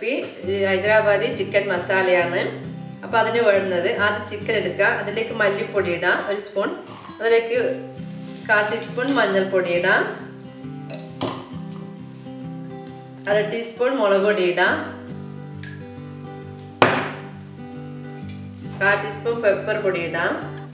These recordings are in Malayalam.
റെസിപ്പി ഹൈദരാബാദി ചിക്കൻ മസാലയാണ് അപ്പോൾ അതിന് വേണ്ടുന്നത് ആദ്യം ചിക്കൻ എടുക്കുക അതിലേക്ക് മല്ലിപ്പൊടി ഇടാം ഒരു സ്പൂൺ അതിലേക്ക് കാൽ ടീസ്പൂൺ മഞ്ഞൾപ്പൊടി ഇടാം അര ടീസ്പൂൺ മുളക് പൊടി ഇടാം കാൽ ടീസ്പൂൺ പെപ്പർ പൊടി ഇടാം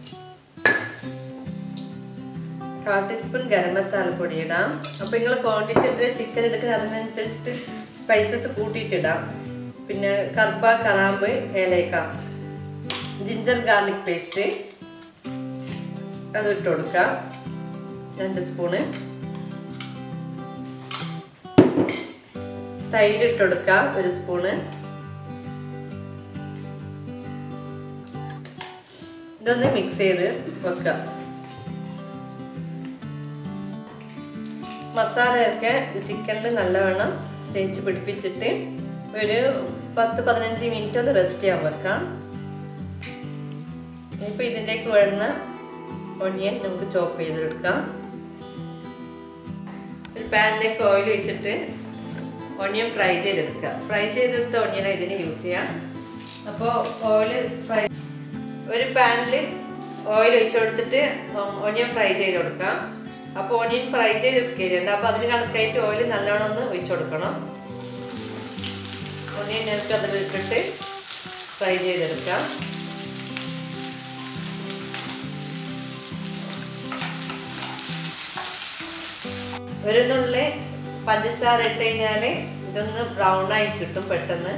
കാൽ ടീസ്പൂൺ ഗരം മസാല പൊടി ഇടാം അപ്പോൾ നിങ്ങൾ ക്വാണ്ടിറ്റി എത്ര ചിക്കൻ എടുക്കുന്നത് അതിനനുസരിച്ചിട്ട് സ്പൈസസ് കൂട്ടിയിട്ടിടാം പിന്നെ കർപ്പ കറാമ്പ് ഏലക്ക ജിഞ്ചർ ഗാർലിക് പേസ്റ്റ് അത് ഇട്ട് കൊടുക്കാം രണ്ട് സ്പൂണ് തൈര് ഇട്ട് കൊടുക്കാം ഒരു സ്പൂണ് ഇതൊന്ന് മിക്സ് ചെയ്ത് വെക്കാം മസാലയൊക്കെ ചിക്കനിൽ നല്ലവണ്ണം തേച്ച് പിടിപ്പിച്ചിട്ട് ഒരു പത്ത് പതിനഞ്ച് മിനിറ്റ് ഒന്ന് റെസ്റ്റ് ചെയ്യാൻ വെക്കാം ഇനിയിപ്പോൾ ഇതിലേക്ക് വേണ്ടുന്ന ഒണിയൻ നമുക്ക് ചോപ്പ് ചെയ്തെടുക്കാം ഒരു പാനിലേക്ക് ഓയിൽ വെച്ചിട്ട് ഒണിയൻ ഫ്രൈ ചെയ്തെടുക്കുക ഫ്രൈ ചെയ്തെടുത്ത ഒണിയൻ ഇതിന് യൂസ് ചെയ്യാം അപ്പോൾ ഓയിൽ ഫ്രൈ ഒരു പാനിൽ ഓയിൽ ഒഴിച്ചു കൊടുത്തിട്ട് ഒണിയൻ ഫ്രൈ ചെയ്ത് കൊടുക്കാം അപ്പോൾ ഓണിയൻ ഫ്രൈ ചെയ്തെടുക്കുകയുണ്ട് അപ്പോൾ അതിന് കണക്കായിട്ട് ഓയിൽ നല്ലോണം ഒന്ന് ഒഴിച്ചു കൊടുക്കണം ഓണിയൻ നമുക്ക് അതിലിട്ടിട്ട് ഫ്രൈ ചെയ്തെടുക്കാം ഒരു നുള്ളി പഞ്ചസാര ഇട്ട് കഴിഞ്ഞാൽ ഇതൊന്ന് ബ്രൗൺ ആയി കിട്ടും പെട്ടെന്ന്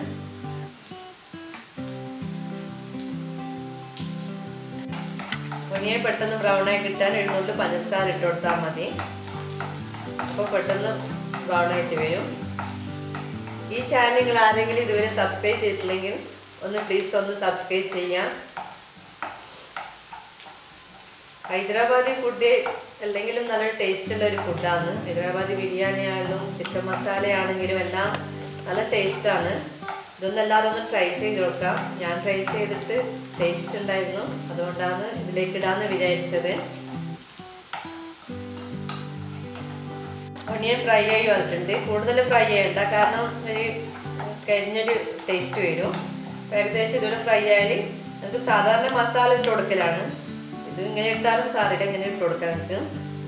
ഒനിയെ പെട്ടെന്ന് ബ്രൗൺ ആയി കിട്ടാൻ എഴുന്നൂറ് പഞ്ചസാര ഇട്ട് കൊടുത്താൽ മതി അപ്പോൾ പെട്ടെന്ന് ബ്രൗൺ ആയിട്ട് വരും ഈ ചാനൽ നിങ്ങൾ ആരെങ്കിലും ഇതുവരെ സബ്സ്ക്രൈബ് ചെയ്തിട്ടില്ലെങ്കിൽ ഒന്ന് പ്ലീസ് ഒന്ന് സബ്സ്ക്രൈബ് ചെയ്യാം ഹൈദരാബാദി ഫുഡ് അല്ലെങ്കിലും നല്ല ടേസ്റ്റ് ഉള്ള ഒരു ഫുഡാണ് ഹൈദരാബാദി ബിരിയാണി ആയാലും ചിക്കൻ മസാല ആണെങ്കിലും എല്ലാം നല്ല ടേസ്റ്റാണ് ഇതൊന്നും എല്ലാവരും ഒന്ന് ട്രൈ ചെയ്ത് നോക്കാം ഞാൻ ട്രൈ ചെയ്തിട്ട് ടേസ്റ്റ് ഉണ്ടായിരുന്നു അതുകൊണ്ടാണ് ഇതിലേക്ക് ഇടാന്ന് വിചാരിച്ചത് ഒണിയൻ ഫ്രൈ ആയി വന്നിട്ടുണ്ട് കൂടുതൽ ഫ്രൈ ചെയ്യണ്ട കാരണം ഒരു കരിഞ്ഞൊരു ടേസ്റ്റ് വരും ഏകദേശം ഇതുപോലെ ഫ്രൈ ആയാൽ നമുക്ക് സാധാരണ മസാല ഇട്ട് കൊടുക്കലാണ് ഇത് ഇങ്ങനെ ഇട്ടാലും സാധ്യത ഇങ്ങനെ ഇട്ട് കൊടുക്കാം നമുക്ക്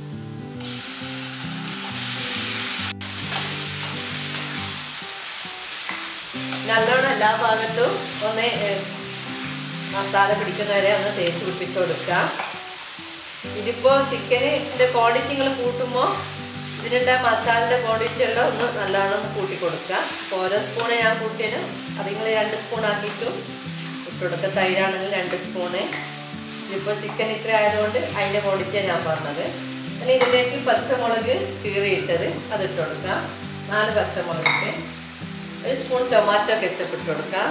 നല്ലോണം എല്ലാ ഭാഗത്തും ഒന്ന് മസാല പിടിക്കുന്നവരെ ഒന്ന് തേച്ച് പിടിപ്പിച്ച് കൊടുക്കുക ഇതിപ്പോൾ ചിക്കനിൻ്റെ ക്വാണ്ടിറ്റി നിങ്ങൾ കൂട്ടുമ്പോൾ ഇതിൻ്റെ മസാലയുടെ ക്വാണ്ടിറ്റി എല്ലാം ഒന്ന് നല്ലോണം ഒന്ന് കൂട്ടി കൊടുക്കുക അപ്പോൾ ഓരോ സ്പൂണ് ഞാൻ കൂട്ടിയതിന് അത് നിങ്ങൾ രണ്ട് സ്പൂൺ ആക്കിയിട്ടും ഇട്ട് കൊടുക്കുക തൈരാണെങ്കിൽ രണ്ട് സ്പൂണ് ഇതിപ്പോൾ ചിക്കൻ ഇത്ര ആയതുകൊണ്ട് അതിൻ്റെ ക്വാണ്ടിറ്റിയാണ് ഞാൻ പറഞ്ഞത് പിന്നെ ഇതിലേക്ക് പച്ചമുളക് കീറിയിട്ടത് അത് ഇട്ട് കൊടുക്കുക നാല് പച്ചമുളക് ഇട്ട് ഒരു സ്പൂൺ ടൊമാറ്റോ കെച്ചപ്പ് ഇട്ട് കൊടുക്കാം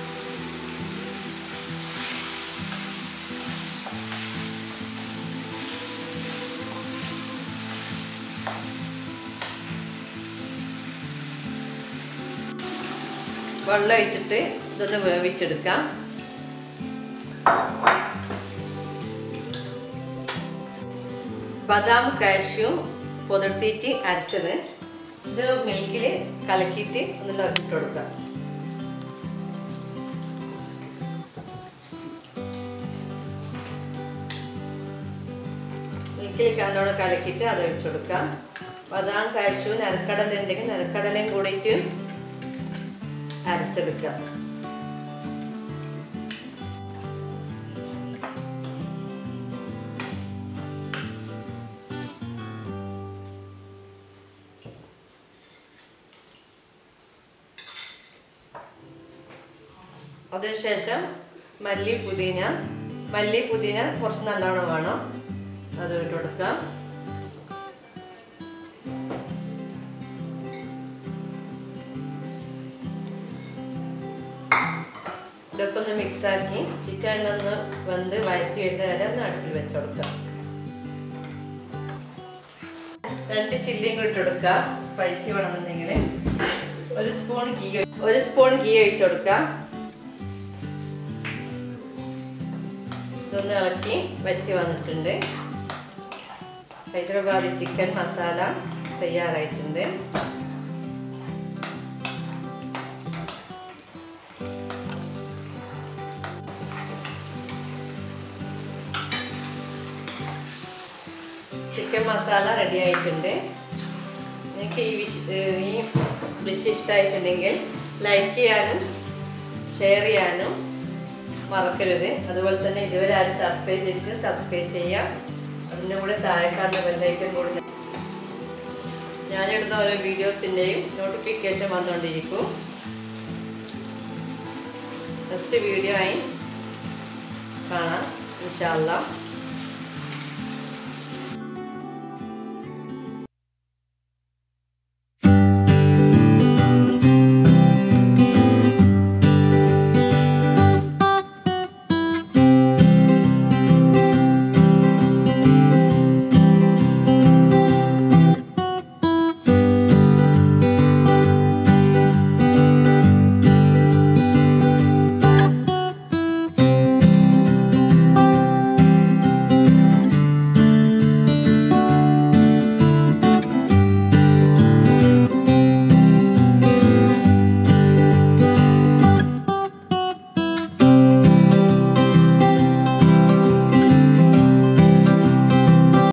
വെള്ളം ഒഴിച്ചിട്ട് ഇതൊന്ന് വേവിച്ചെടുക്കാം ബദാം കാഷ്യൂ പുതിർത്തിയിട്ട് അരച്ചത് ഇത് മിൽക്കിൽ കലക്കിയിട്ട് ഒന്നിട്ട് ഇട്ട് കൊടുക്കുക മിൽക്കിൽ കണ്ടോടെ കലക്കിയിട്ട് അത് ഒഴിച്ചു കൊടുക്കാം ബദാം കാഷ്യൂ നിരക്കടല ഉണ്ടെങ്കിൽ നിരക്കടലയും കൂടിയിട്ട് അരച്ചെടുക്കുക അതിനുശേഷം മല്ലി പുതിന മല്ലി പുതിന കുറച്ച് നല്ലോണം വേണം അത് ഇട്ട് കൊടുക്കാം ഇതൊക്കെ ഒന്ന് മിക്സ് ആക്കി ചിക്കനിലൊന്ന് വെന്ത് വഴറ്റി വരുന്ന വരെ ഒന്ന് അടുപ്പിൽ വെച്ച് കൊടുക്കാം രണ്ട് ചില്ലിയും കൂടി ഇട്ട് കൊടുക്കാം സ്പൈസി വേണമെന്നുണ്ടെങ്കിൽ ഒരു സ്പൂൺ ഗീ ഒരു സ്പൂൺ ഗീ ഒഴിച്ചു കൊടുക്കാം ഇതൊന്ന് ഇളക്കി വറ്റി വന്നിട്ടുണ്ട് ഹൈദരാബാദി ചിക്കൻ മസാല തയ്യാറായിട്ടുണ്ട് ചിക്കൻ മസാല റെഡി ആയിട്ടുണ്ട് നിങ്ങൾക്ക് ഈ വിഷ് ഏർ ഈ ഡിഷ് ഇഷ്ടമായിട്ടുണ്ടെങ്കിൽ ലൈക്ക് ചെയ്യാനും ഷെയർ ചെയ്യാനും മറക്കരുത് അതുപോലെ തന്നെ ഇതുവരെ ആരും സബ്സ്ക്രൈബ് ചെയ്ത് സബ്സ്ക്രൈബ് ചെയ്യാം അതിൻ്റെ കൂടെ താഴെ കാണുന്ന ബെല്ലൈക്കൻ കൂടി ഞാനിടുന്ന ഓരോ വീഡിയോസിൻ്റെയും നോട്ടിഫിക്കേഷൻ വന്നുകൊണ്ടിരിക്കും നെക്സ്റ്റ് വീഡിയോ ആയി കാണാം ഇൻഷാല്ലാം